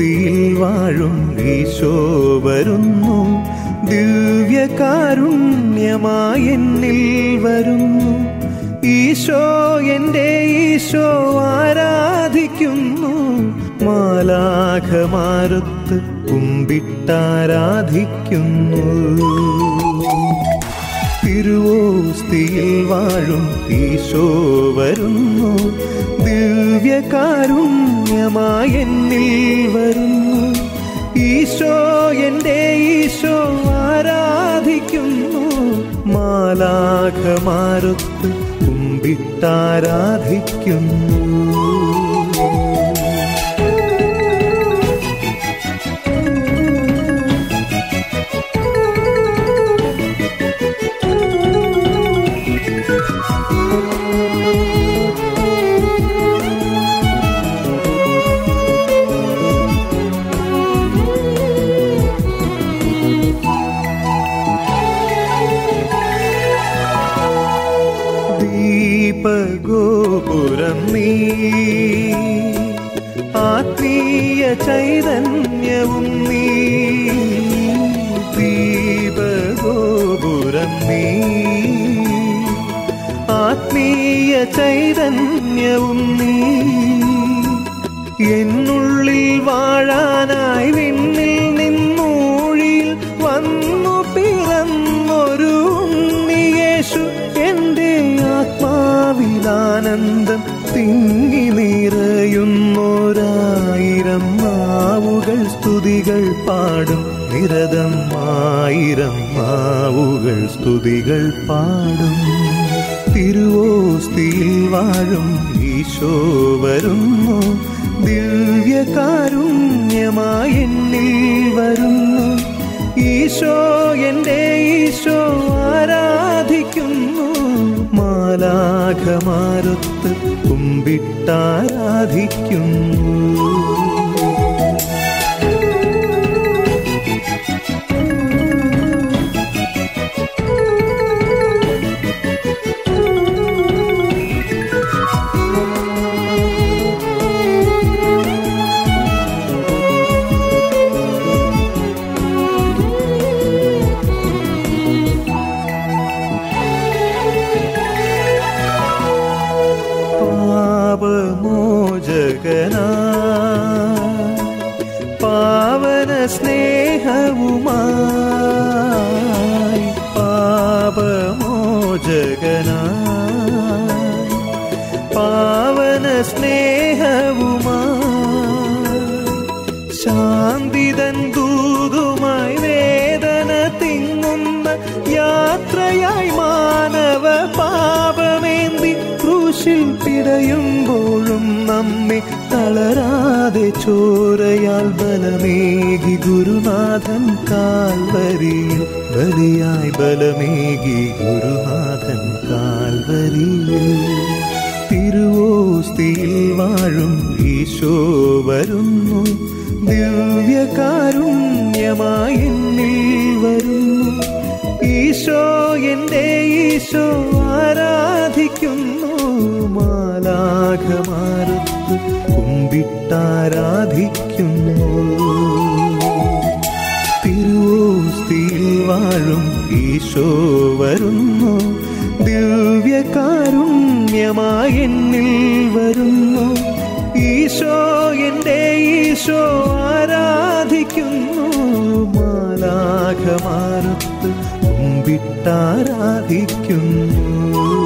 ദിവ്യോസ്തിയിൽ വാഴും ഈശോ വരുന്നു ദിവ്യകാരുണ്യമായി എന്നിൽ വരുന്നു ഈശോ എൻ്റെ ഈശോ ആരാധിക്കുന്നു മാലാഖമാരത്ത് കുമ്പിട്ടാരാധിക്കുന്നു തിരുവോസ്തിയിൽ വാഴും ഈശോ വരുന്നു ദിവ്യകാരുണ്യമായി എന്നിൽ വരുന്നു ഈശോ എൻ്റെ ഈശോ ആരാധിക്കുന്നു മാലാഖമാരത്ത് കുമ്പിട്ടാരാധിക്കുന്നു ദീപഗോപുരം നീ ആത്മീയ ചൈതന്യവും നീ ദീപഗോപുരം നീ ആത്മീയ ചൈതന്യവും നീ എന്നുള്ളിൽ വാഴാനായി വിണ്ണിൽ നിന്നൂഴിയിൽ വന്നു പിറന്നൊരു ഉണ്ണിയേശു എൻ്റെ ആത്മാവിലാനന്ദം തിങ്ങി നിറയുന്നോരായിരം നാവുകൾ സ്തുതികൾ പാടും നിരതം ആയിരം നാവുകൾ സ്തുതികൾ പാടും തിരുവോസ്തിയിൽ വാഴും ഈശോ വരുന്നു ദിവ്യകാരുണ്യമായി എന്നിൽ വരുന്നു ഈശോ എൻ്റെ ഈശോ ആരാധിക്കുന്നു മാലാഖമാരത്ത് കുമ്പിട്ടാരാധിക്കുന്നു പാപമോചകനാ പാവന സ്നേഹവുമായി പാപമോചകനാ പാവന സ്നേഹവുമായി ശാന്തിതൻ ദൂതുമായി വേദന തിങ്ങുന്ന യാത്രയായി മാനവ പാപമേന്തി ക്രൂശിൽ പിടയുമ്പോഴും നമ്മെ തളരാതെ ചോരയാൽ ബലമേകി ഗുരുനാഥൻ കാൽവരിയിൽ ബലിയായി ബലമേകി ഗുരുനാഥൻ കാൽവരിയിൽ തിരുവോസ്തിയിൽ വാഴും ഈശോ വരുന്നു ദിവ്യകാരുണ്യമായി എന്നിൽ വരുന്നു ഈശോ എൻ്റെ ഈശോ ആരാധിക്കുന്നു മാലാഖമാരത്ത് കുമ്പിട്ടാരാധിക്കുന്നു തിരുവോസ്തിയിൽ വാഴും ഈശോ വരുന്നു ദിവ്യകാരുണ്യമായി എന്നിൽ വരുന്നു ഈശോ എൻ്റെ ഈശോ ആരാധിക്കുന്നു മാലാഖമാരത്ത് കുമ്പിട്ടാരാധിക്കുന്നു